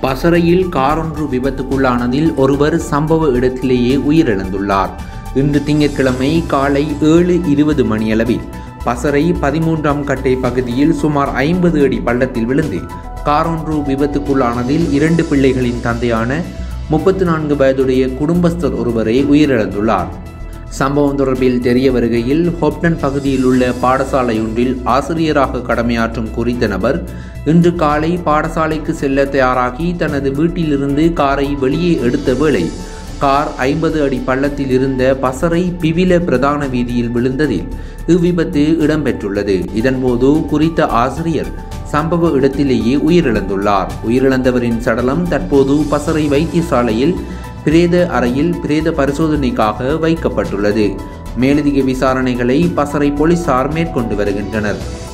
பசறையில் காரொன்று விபத்துக்குள்ளானதில் ஒருவர் சம்பவ இடத்திலேயே உயிரிழந்துள்ளார் இன்று திங்கட்கிழமை காலை ஏழு இருபது மணியளவில் பசறை பதிமூன்றாம் கட்டை பகுதியில் சுமார் ஐம்பது அடி பள்ளத்தில் விழுந்து காரொன்று விபத்துக்குள்ளானதில் இரண்டு பிள்ளைகளின் தந்தையான முப்பத்தி நான்கு வயதுடைய குடும்பஸ்தர் ஒருவரே உயிரிழந்துள்ளார் சம்பவம் தொடர்பில் தெரிய வருகையில் ஹோப்டன் பகுதியில் உள்ள பாடசாலை ஒன்றில் ஆசிரியராக கடமையாற்றும் குறித்த நபர் இன்று காலை பாடசாலைக்கு செல்ல தயாராகி தனது வீட்டிலிருந்து காரை வெளியே எடுத்த வேளை கார் ஐம்பது அடி பள்ளத்தில் இருந்த பசறை பிவில பிரதான வீதியில் விழுந்ததில் இவ்விபத்து இடம்பெற்றுள்ளது இதன்போது குறித்த ஆசிரியர் சம்பவ இடத்திலேயே உயிரிழந்துள்ளார் உயிரிழந்தவரின் சடலம் தற்போது பசறை வைத்தியசாலையில் பிரேத அறையில் பிரேத பரிசோதனைக்காக வைக்கப்பட்டுள்ளது மேலதிக விசாரணைகளை பசறை போலீசார் மேற்கொண்டு வருகின்றனர்